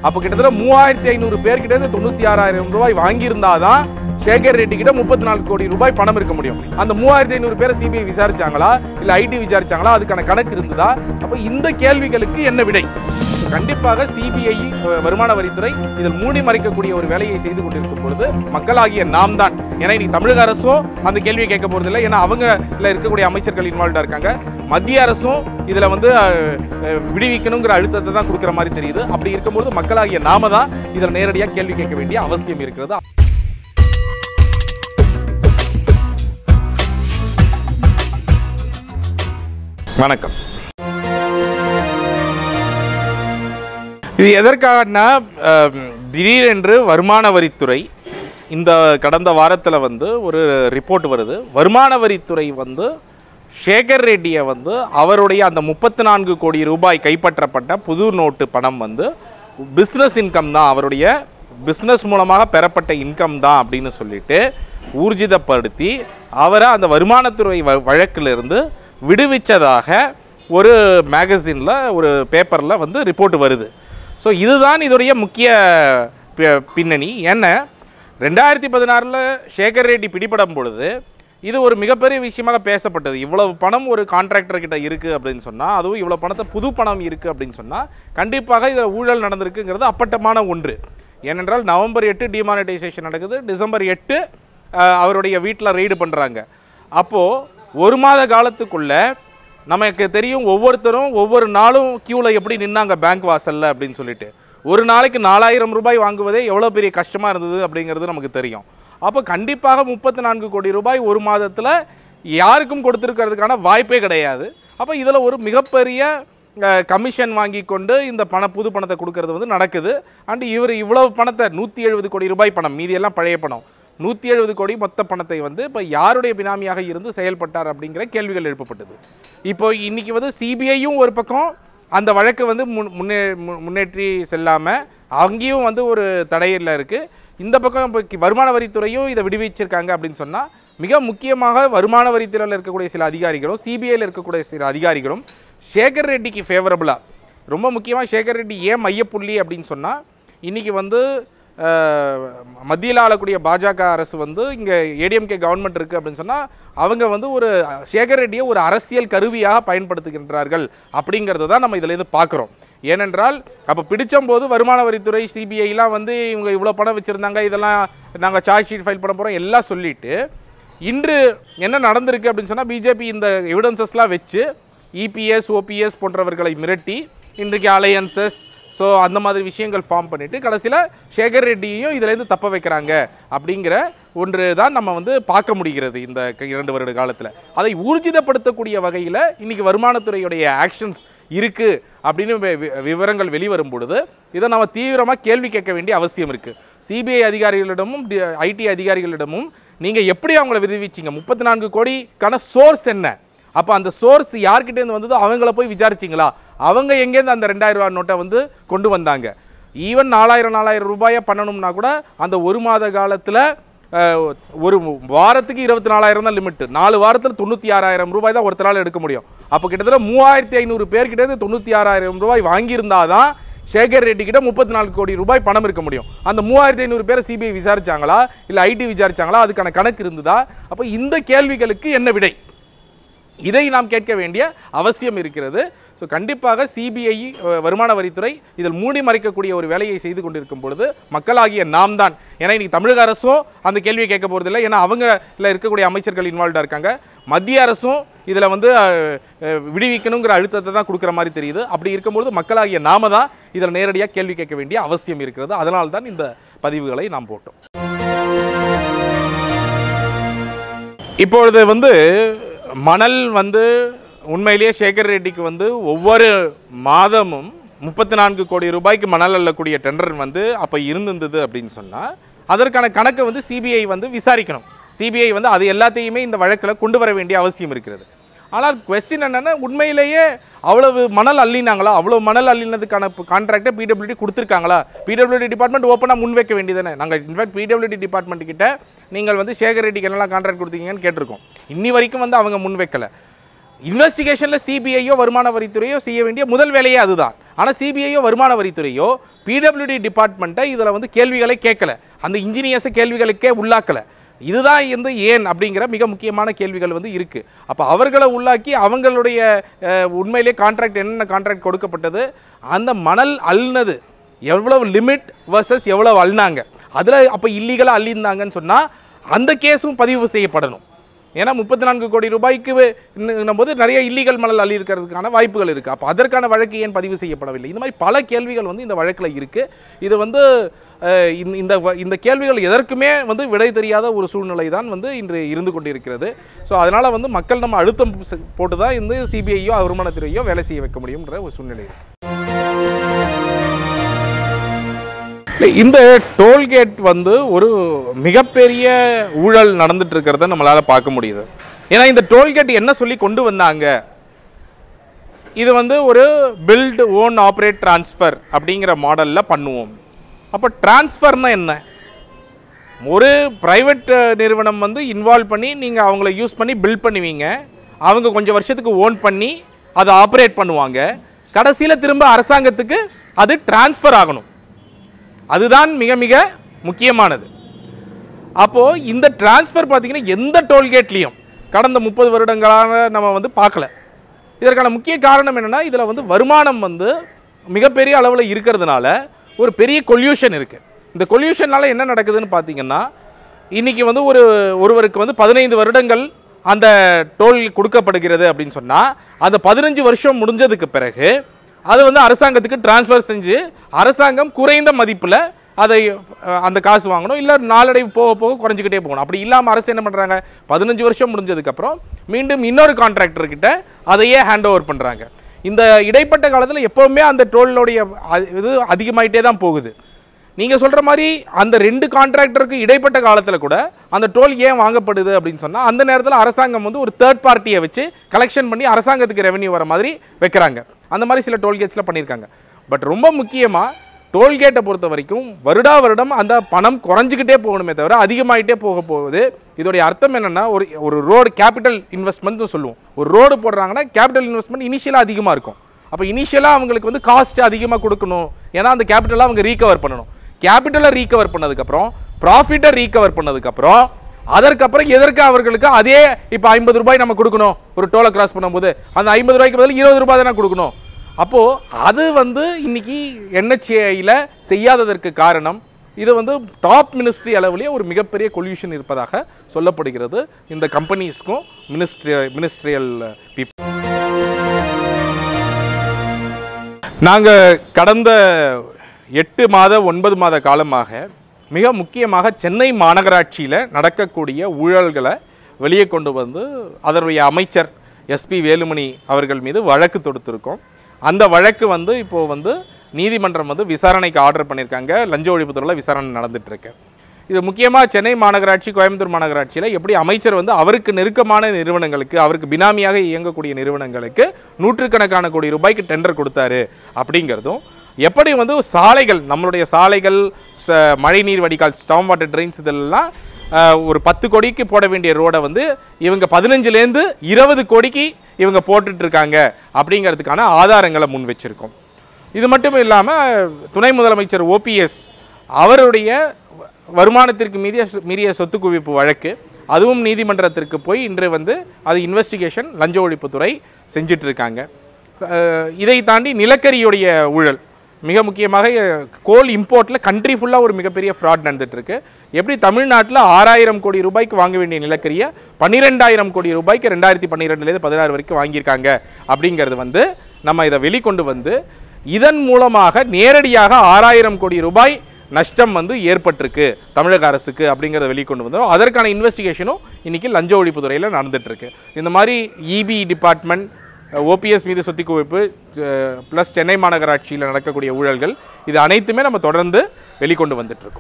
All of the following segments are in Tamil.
அப்போ கிட்டத்தட்ட மூவாயிரத்தி ஐநூறு பேர்கிட்ட இருந்து தொண்ணூற்றி ஆறாயிரம் ரூபாய் வாங்கியிருந்தாதான் சேகர் ரெட்டி கிட்ட முப்பத்தி நாலு கோடி ரூபாய் பணம் இருக்க முடியும் அந்த மூவாயிரத்தி ஐநூறு பேரை சிபிஐ விசாரிச்சாங்களா இல்ல ஐடி விசாரிச்சாங்களா அதுக்கான கணக்கு இருந்ததா அப்ப இந்த கேள்விகளுக்கு என்ன விடை கண்டிப்பாக சிபிஐ வருமான வரித்துறை இதில் மூடி மறைக்கக்கூடிய ஒரு வேலையை செய்து கொண்டிருக்கும் பொழுது மக்களாகிய நாம் தான் ஏன்னா இன்னைக்கு தமிழக அரசும் அந்த கேள்வியை கேட்க போறதில்லை ஏன்னா அவங்கல இருக்கக்கூடிய அமைச்சர்கள் இன்வால்வ்டா இருக்காங்க மத்திய அரசும் இதுல வந்து அஹ், அஹ், விடுவிக்கணுங்கிற அழுத்தத்தை தான் கொடுக்குற மாதிரி தெரியுது அப்படி இருக்கும்போது மக்களாகிய நாம தான் இதில் நேரடியாக கேள்வி கேட்க வேண்டிய அவசியம் இருக்கிறது வணக்கம் இது எதற்காகனா அஹ், திடீரென்று வருமான வரித்துறை இந்த கடந்த வாரத்தில் வந்து ஒரு ரிப்போர்ட் வருது வருமான வரித்துறை வந்து சேகர் ரெட்டியை வந்து அவருடைய அந்த முப்பத்தி நான்கு கோடி ரூபாய் கைப்பற்றப்பட்ட புது நோட்டு பணம் வந்து பிஸ்னஸ் இன்கம் தான் அவருடைய பிஸ்னஸ் மூலமாக பெறப்பட்ட இன்கம் தான் அப்படின்னு சொல்லிட்டு ஊர்ஜிதப்படுத்தி அவரை அந்த வருமானத்துறை வ வழக்கிலிருந்து விடுவிச்சதாக ஒரு மேகசினில் ஒரு பேப்பரில் வந்து ரிப்போர்ட் வருது ஸோ இதுதான் இதோடைய முக்கிய பி- பின்னணி என்ன ரெண்டாயிரத்தி பதினாறில் சேகர் ரெட்டி பிடிபடும் பொழுது இது ஒரு மிகப்பெரிய விஷயமாக பேசப்பட்டது இவ்வளவு பணம் ஒரு கான்ட்ராக்டர் கிட்ட இருக்குது அப்படின்னு சொன்னால் அதுவும் இவ்வளோ பணத்தை புது பணம் இருக்குது அப்படின்னு சொன்னால் கண்டிப்பாக இதில் ஊழல் நடந்திருக்குங்கிறது அப்பட்டமான ஒன்று ஏனென்றால் நவம்பர் எட்டு டிமானிட்டைசேஷன் நடக்குது டிசம்பர் எட்டு அஹ், அவருடைய வீட்டில் ரெய்டு பண்ணுறாங்க அப்போது ஒரு மாத காலத்துக்குள்ள நமக்கு தெரியும் ஒவ்வொருத்தரும் ஒவ்வொரு நாளும் கியூவில் எப்படி நின்னாங்க பேங்க் வாசல்ல அப்படின்னு சொல்லிட்டு ஒரு நாளைக்கு நாலாயிரம் ரூபாய் வாங்குவதே எவ்வளோ பெரிய கஷ்டமாக இருந்தது அப்படிங்கிறது நமக்கு தெரியும் அப்போ கண்டிப்பாக முப்பத்தி நான்கு கோடி ரூபாய் ஒரு மாதத்தில் யாருக்கும் கொடுத்துருக்கிறதுக்கான வாய்ப்பே கிடையாது அப்போ இதில் ஒரு மிகப்பெரிய கமிஷன் வாங்கி கொண்டு இந்த பண புது பணத்தை கொடுக்கறது வந்து நடக்குது அண்ட் இவர் இவ்வளவு பணத்தை நூற்றி எழுபது கோடி ரூபாய் பணம் மீதியெல்லாம் பழைய பணம் நூற்றி எழுபது கோடி மொத்த பணத்தை வந்து இப்போ யாருடைய பினாமியாக இருந்து செயல்பட்டார் அப்படிங்கிற கேள்விகள் எழுப்பப்பட்டது இப்போ இன்னைக்கு வந்து சிபிஐயும் ஒரு பக்கம் அந்த வழக்கை வந்து முன் முன்னே மு- முன்னேற்றி செல்லாமல் அங்கேயும் வந்து ஒரு தடையில் இருக்குது இந்த பக்கம் இப்போ கி- வருமான வரித்துறையும் இதை விடுவிச்சிருக்காங்க அப்படின்னு சொன்னால் மிக முக்கியமாக வருமான வரித்துறையில் இருக்கக்கூடிய சில அதிகாரிகளும் சிபிஐயில் இருக்கக்கூடிய சில அதிகாரிகளும் சேகர் ரெட்டிக்கு ஃபேவரபுளாக ரொம்ப முக்கியமாக சேகர் ரெட்டி ஏன் மையப்புள்ளி அப்படின்னு சொன்னால் இன்றைக்கி வந்து அஹ், மத்தியில் ஆளக்கூடிய பாஜக அரசு வந்து இங்கே ஏடிஎம்கே கவர்மெண்ட் இருக்குது அப்படின்னு சொன்னால் அவங்க வந்து ஒரு சேகர் ரெட்டியை ஒரு அரசியல் கருவியாக பயன்படுத்துகின்றார்கள் அப்படிங்கிறத தான் நம்ம இதுலேருந்து பார்க்குறோம் ஏனென்றால் அப்போ பிடிச்சம்போது வருமான வரித்துறை சிபிஐலாம் வந்து இவங்க இவ்வளோ பணம் வச்சுருந்தாங்க இதெல்லாம் நாங்கள் சார்ஜ் ஷீட் ஃபைல் பண்ண போகிறோம் எல்லாம் சொல்லிட்டு இன்று என்ன நடந்திருக்கு அப்படின்னு சொன்னால் பிஜேபி இந்த எவிடன்சஸ்லாம் வச்சு இபிஎஸ் ஓபிஎஸ் போன்றவர்களை மிரட்டி இன்றைக்கு அலையன்சஸ் ஸோ அந்த மாதிரி விஷயங்கள் ஃபார்ம் பண்ணிட்டு கடைசியில் சேகர் ரெட்டியையும் இதுலேருந்து தப்ப வைக்கிறாங்க அப்படிங்கிற ஒன்று தான் நம்ம வந்து பார்க்க முடிகிறது இந்த க- இரண்டு வருட காலத்தில் அதை ஊர்ஜிதப்படுத்தக்கூடிய வகையில் இன்னைக்கு வருமானத்துறையுடைய ஆக்ஷன்ஸ் இருக்கு அப்படின்னு வி- வி- விவரங்கள் வெளிவரும் பொழுது இதை நம்ம தீவிரமாக கேள்வி கேட்க வேண்டிய அவசியம் இருக்குது சிபிஐ அதிகாரிகளிடமும் ஐடி அதிகாரிகளிடமும் நீங்கள் எப்படி அவங்கள விடுவிச்சீங்க முப்பத்தி நான்கு கோடிக்கான சோர்ஸ் என்ன அப்போ அந்த சோர்ஸ் யார்கிட்டேருந்து வந்ததோ அவங்கள போய் விசாரிச்சிங்களா அவங்க எங்கேருந்து அந்த ரெண்டாயிரம் ரூபாய் நோட்டை வந்து கொண்டு வந்தாங்க ஈவன் நாலாயிரம் நாலாயிரம் ரூபாயை பண்ணணும்னா கூட அந்த ஒரு மாத காலத்தில் ஒரு வாரத்துக்கு இருபத்தி நாலாயிரம் தான் லிமிட் நாலு வாரத்தில் தொண்ணூற்றி ஆறாயிரம் ரூபாய் தான் ஒருத்தரால் எடுக்க முடியும் அப்போ கிட்டத்தட்ட மூவாயிரத்தி ஐநூறு பேர்கிட்டேருந்து தொண்ணூற்றி ஆறாயிரம் ரூபாய் வாங்கியிருந்தாதான் சேகர் ரெட்டி கிட்ட முப்பத்தி நாலு கோடி ரூபாய் பணம் இருக்க முடியும் அந்த மூவாயிரத்தி ஐநூறு பேரை சிபிஐ விசாரிச்சாங்களா இல்லை ஐடி விசாரிச்சாங்களா அதுக்கான கணக்கு இருந்ததா அப்போ இந்த கேள்விகளுக்கு என்ன விடை இதை நாம் கேட்க வேண்டிய அவசியம் இருக்கிறது ஸோ கண்டிப்பாக சிபிஐ வருமான வரித்துறை இதில் மூடி மறைக்கக்கூடிய ஒரு வேலையை செய்து கொண்டிருக்கும் பொழுது மக்களாகிய நாம் தான் ஏன்னா இன்னைக்கு தமிழக அரசும் அந்த கேள்வியை கேட்க போகிறதில்லை ஏன்னா அவங்கல இருக்கக்கூடிய அமைச்சர்கள் இன்வால்வ்டாக இருக்காங்க மத்திய அரசும் இதில் வந்து அஹ், அஹ், விடுவிக்கணுங்கிற அழுத்தத்தை தான் கொடுக்குற மாதிரி தெரியுது அப்படி இருக்கும்பொழுது மக்களாகிய நாம தான் இதில் நேரடியாக கேள்வி கேட்க வேண்டிய அவசியம் இருக்கிறது அதனால தான் இந்த பதிவுகளை நாம் போட்டோம் இப்பொழுது வந்து மணல் வந்து உண்மையிலேயே சேகர் ரெட்டிக்கு வந்து ஒவ்வொரு மாதமும் முப்பத்தி நான்கு கோடி ரூபாய்க்கு மணல் அள்ளக்கூடிய டெண்டர் வந்து அப்போ இருந்திருந்தது அப்படின்னு சொன்னால் அதற்கான கணக்கை வந்து சிபிஐ வந்து விசாரிக்கணும் சிபிஐ வந்து அது எல்லாத்தையுமே இந்த வழக்கில் கொண்டு வர வேண்டிய அவசியம் இருக்கிறது ஆனால் கொஸ்டின் என்னென்னா உண்மையிலேயே அவ்வளவு மணல் அள்ளினாங்களா அவ்வளோ மணல் அள்ளினதுக்கான கான்ட்ராக்டை பிடபிள்யூடி கொடுத்துருக்காங்களா பிடபிள்யூடி டிபார்ட்மெண்ட் ஓப்பனாக முன் வைக்க வேண்டியதானே நாங்கள் இன்ஃபேக்ட் பிடபிள்யூடி டிபார்ட்மெண்ட் கிட்ட நீங்கள் வந்து சேகர் ரெட்டிக்கு என்னெல்லாம் கான்ட்ராக்ட் கொடுத்தீங்கன்னு கேட்டிருக்கோம் இன்னி வரைக்கும் வந்து அவங்க முன் வைக்கல இன்வெஸ்டிகேஷனில் சிபிஐயோ வருமான வரித்துறையோ செய்ய வேண்டிய முதல் வேலையே அதுதான் ஆனால் சிபிஐயோ வருமான வரித்துறையோ பிடபிள்யூடி டிபார்ட்மெண்ட்டை இதில் வந்து கேள்விகளை கேட்கல அந்த இன்ஜினியர்ஸை கேள்விகளுக்கே உள்ளாக்கலை இதுதான் வந்து ஏன் அப்படிங்கிற மிக முக்கியமான கேள்விகள் வந்து இருக்குது அப்போ அவர்களை உள்ளாக்கி அவங்களுடைய அஹ், உண்மையிலே கான்ட்ராக்ட் என்னென்ன கான்ட்ராக்ட் கொடுக்கப்பட்டது அந்த மணல் அள்ளினது எவ்வளவு லிமிட் வர்சஸ் எவ்வளவு அள்ளினாங்க அதில் அப்போ இல்லீகலாக அள்ளியிருந்தாங்கன்னு சொன்னால் அந்த கேஸும் பதிவு செய்யப்படணும் ஏன்னா முப்பத்தி நான்கு கோடி ரூபாய்க்கு இன்னும் போது நிறைய இல்லீகல் மணல் அள்ளி இருக்கிறதுக்கான வாய்ப்புகள் இருக்குது அப்போ அதற்கான வழக்கு ஏன் பதிவு செய்யப்படவில்லை இந்த மாதிரி பல கேள்விகள் வந்து இந்த வழக்கில் இருக்குது இது வந்து அஹ், இந்த- இந்த வ- இந்த கேள்விகள் எதற்குமே வந்து விடை தெரியாத ஒரு சூழ்நிலை தான் வந்து இன்று இருந்து கொண்டிருக்கிறது ஸோ அதனால் வந்து மக்கள் நம்ம அழுத்தம் செ- போட்டு தான் இந்த சிபிஐயோ வருமானத்துறையோ வேலை செய்ய வைக்க முடியும்ன்ற ஒரு சூழ்நிலை இருக்கு. இல்லை, இந்த டோல்கேட் வந்து ஒரு மிகப்பெரிய ஊழல் நடந்துட்டு இருக்கிறத நம்மளால பார்க்க முடியுது ஏன்னா இந்த டோல்கேட் என்ன சொல்லி கொண்டு வந்தாங்க இது வந்து ஒரு பில்ட் ஓன் ஆப்ரேட் ட்ரான்ஸ்ஃபர் அப்படிங்கிற மாடலில் பண்ணுவோம் அப்போ ட்ரான்ஸ்ஃபர்னா என்ன ஒரு ப்ரைவேட் நிறுவனம் வந்து இன்வால்வ் பண்ணி நீங்கள் அவங்கள யூஸ் பண்ணி பில்ட் பண்ணுவீங்க அவங்க கொஞ்சம் வருஷத்துக்கு ஓன் பண்ணி அதை ஆப்ரேட் பண்ணுவாங்க கடைசியில் திரும்ப அரசாங்கத்துக்கு அது ட்ரான்ஸ்ஃபர் ஆகணும் அதுதான் மிக மிக முக்கியமானது அப்போது இந்த டிரான்ஸ்ஃபர் பார்த்தீங்கன்னா எந்த டோல்கேட்லேயும் கடந்த முப்பது வருடங்களாக நம்ம வந்து பார்க்கல இதற்கான முக்கிய காரணம் என்னென்னா இதில் வந்து வருமானம் வந்து மிகப்பெரிய அளவில் இருக்கிறதுனால ஒரு பெரிய கொல்யூஷன் இருக்குது இந்த கொல்யூஷனால் என்ன நடக்குதுன்னு பார்த்தீங்கன்னா இன்றைக்கி வந்து ஒரு ஒருவருக்கு வந்து பதினைந்து வருடங்கள் அந்த டோல் கொடுக்கப்படுகிறது அப்படின்னு சொன்னால் அந்த பதினஞ்சு வருஷம் முடிஞ்சதுக்கு பிறகு அது வந்து அரசாங்கத்துக்கு டிரான்ஸ்ஃபர் செஞ்சு அரசாங்கம் குறைந்த மதிப்பில் அதை அஹ், அந்த காசு வாங்கணும் இல்லை நாளடைவு போக போக குறைஞ்சிக்கிட்டே போகணும் அப்படி இல்லாமல் அரசு என்ன பண்ணுறாங்க பதினஞ்சு வருஷம் முடிஞ்சதுக்கப்புறம் மீண்டும் இன்னொரு கான்ட்ராக்டர் கிட்ட அதையே ஹேண்ட் ஓவர் பண்ணுறாங்க இந்த இடைப்பட்ட காலத்தில் எப்போவுமே அந்த டோலுடைய அ- இது அதிகமாயிட்டே தான் போகுது நீங்கள் சொல்கிற மாதிரி அந்த ரெண்டு கான்ட்ராக்டருக்கு இடைப்பட்ட காலத்தில் கூட அந்த டோல் ஏன் வாங்கப்படுது அப்படின்னு சொன்னால் அந்த நேரத்தில் அரசாங்கம் வந்து ஒரு தேர்ட் பார்ட்டியை வச்சு கலெக்ஷன் பண்ணி அரசாங்கத்துக்கு ரெவென்யூ வர மாதிரி வைக்கிறாங்க அந்த மாதிரி சில டோல்கேட்ஸில் பண்ணியிருக்காங்க பட் ரொம்ப முக்கியமாக டோல்கேட்டை பொறுத்த வரைக்கும் வருடா வருடம் அந்த பணம் குறைஞ்சிக்கிட்டே போகணுமே தவிர அதிகமாயிட்டே போக போகுது இதோடைய அர்த்தம் என்னென்னா ஒரு ஒரு ரோடு கேபிட்டல் இன்வெஸ்ட்மெண்ட்னு சொல்லுவோம் ஒரு ரோடு போடுறாங்கன்னா கேபிட்டல் இன்வெஸ்ட்மெண்ட் இனிஷியலாக அதிகமாக இருக்கும் அப்போ இனிஷியலாக அவங்களுக்கு வந்து காஸ்ட் அதிகமாக கொடுக்கணும் ஏன்னா அந்த கேபிட்டலை அவங்க ரீகவர் பண்ணணும் கேபிட்டலை ரீகவர் பண்ணதுக்கப்புறம் ப்ராஃபிட்டை ரீகவர் பண்ணதுக்கப்புறம் அதற்கப்புறம் எதற்கு அவர்களுக்கு அதே இப்போ ஐம்பது ரூபாய் நம்ம கொடுக்கணும் ஒரு டோலை கிராஸ் பண்ணும்போது அந்த ஐம்பது ரூபாய்க்கு பதில் இருபது ரூபாய் தானே கொடுக்கணும் அப்போது அது வந்து இன்னைக்கு என்ஹெச்ஏயில் செய்யாததற்கு காரணம் இது வந்து டாப் மினிஸ்ட்ரி அளவிலே ஒரு மிகப்பெரிய கொல்யூஷன் இருப்பதாக சொல்லப்படுகிறது இந்த கம்பெனிஸ்க்கும் மினிஸ்ட்ரி மினிஸ்ட்ரியல் பீப்புள் நாங்கள் கடந்த எட்டு மாத ஒன்பது மாத காலமாக மிக முக்கியமாக சென்னை மாநகராட்சியில் நடக்கக்கூடிய ஊழல்களை வெளியே கொண்டு வந்து அதனுடைய அமைச்சர் எஸ்பி வேலுமணி அவர்கள் மீது வழக்கு தொடுத்திருக்கோம் அந்த வழக்கு வந்து இப்போது வந்து நீதிமன்றம் வந்து விசாரணைக்கு ஆர்டர் பண்ணியிருக்காங்க லஞ்ச ஒழிப்புத்துறையில் விசாரணை நடந்துட்டு இருக்கு இது முக்கியமாக சென்னை மாநகராட்சி கோயம்புத்தூர் மாநகராட்சியில் எப்படி அமைச்சர் வந்து அவருக்கு நெருக்கமான நிறுவனங்களுக்கு அவருக்கு பினாமியாக இயங்கக்கூடிய நிறுவனங்களுக்கு நூற்றுக்கணக்கான கோடி ரூபாய்க்கு டெண்டர் கொடுத்தாரு அப்படிங்கிறதும் எப்படி வந்து சாலைகள் நம்மளுடைய சாலைகள் ச- மழைநீர் வடிகால் ஸ்டாம் வாட்டர் ட்ரெயின்ஸ் இதெல்லாம் அஹ், ஒரு பத்து கோடிக்கு போட வேண்டிய ரோடை வந்து இவங்க பதினஞ்சுலேருந்து இருபது கோடிக்கு இவங்க போட்டுட்டு இருக்காங்க அப்படிங்கிறதுக்கான ஆதாரங்களை முன் வச்சிருக்கோம் இது மட்டும் இல்லாமல் துணை முதலமைச்சர் ஓபிஎஸ் அவருடைய வ- வருமானத்திற்கு மீறிய சொ- மீறிய சொத்து குவிப்பு வழக்கு அதுவும் நீதிமன்றத்திற்கு போய் இன்று வந்து அது இன்வெஸ்டிகேஷன் லஞ்ச ஒழிப்புத்துறை செஞ்சிட்டு இருக்காங்க அஹ், இதை தாண்டி நிலக்கரியுடைய ஊழல் மிக முக்கியமாக அஹ், கோல் இம்போர்ட்டில் கண்ட்ரி ஃபுல்லாக ஒரு மிகப்பெரிய ஃப்ராட் நடந்துட்டு இருக்கு எப்படி தமிழ்நாட்டில் ஆறாயிரம் கோடி ரூபாய்க்கு வாங்க வேண்டிய நிலக்கரியை பன்னிரெண்டாயிரம் கோடி ரூபாய்க்கு ரெண்டாயிரத்தி பன்னிரெண்டுலேருந்து பதினாறு வரைக்கும் வாங்கியிருக்காங்க அப்படிங்கிறது வந்து நம்ம இதை வெளிக்கொண்டு வந்து இதன் மூலமாக நேரடியாக ஆறாயிரம் கோடி ரூபாய் நஷ்டம் வந்து ஏற்பட்டிருக்கு தமிழக அரசுக்கு அப்படிங்கிறத வெளிக்கொண்டு வந்தோம் அதற்கான இன்வெஸ்டிகேஷனும் இன்னைக்கு லஞ்ச ஒழிப்புத்துறையில் நடந்துட்டு இருக்கு இந்த மாதிரி இபி டிபார்ட்மெண்ட் ஓபிஎஸ் மீது சொத்தி குவிப்பு ப்ளஸ் சென்னை மாநகராட்சியில் நடக்கக்கூடிய ஊழல்கள் இது அனைத்துமே நம்ம தொடர்ந்து வெளிக்கொண்டு வந்துட்டு இருக்கோம்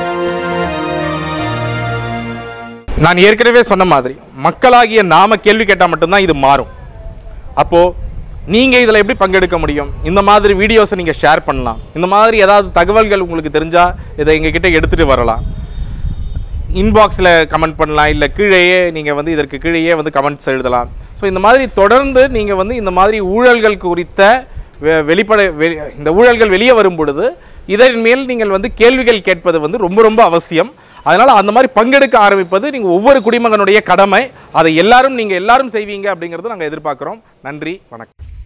நான் ஏற்கனவே சொன்ன மாதிரி மக்களாகிய நாம கேள்வி கேட்டால் மட்டும்தான் இது மாறும் அப்போது நீங்கள் இதில் எப்படி பங்கெடுக்க முடியும் இந்த மாதிரி வீடியோஸை நீங்கள் ஷேர் பண்ணலாம் இந்த மாதிரி ஏதாவது தகவல்கள் உங்களுக்கு தெரிஞ்சால் இதை எங்ககிட்ட எடுத்துகிட்டு வரலாம் இன்பாக்ஸில் கமெண்ட் பண்ணலாம் இல்லை கீழேயே நீங்கள் வந்து இதற்கு கீழேயே வந்து கமெண்ட்ஸ் எழுதலாம் ஸோ இந்த மாதிரி தொடர்ந்து நீங்கள் வந்து இந்த மாதிரி ஊழல்கள் குறித்த வெ- வெளிப்படை வெ- இந்த ஊழல்கள் வெளியே வரும் பொழுது இதன் மேல் நீங்கள் வந்து கேள்விகள் கேட்பது வந்து ரொம்ப ரொம்ப அவசியம் அதனால் அந்த மாதிரி பங்கெடுக்க ஆரம்பிப்பது நீங்கள் ஒவ்வொரு குடிமகனுடைய கடமை அதை எல்லாரும் நீங்கள் எல்லாரும் செய்வீங்க அப்படிங்கிறத நாங்கள் எதிர்பார்க்குறோம் நன்றி வணக்கம்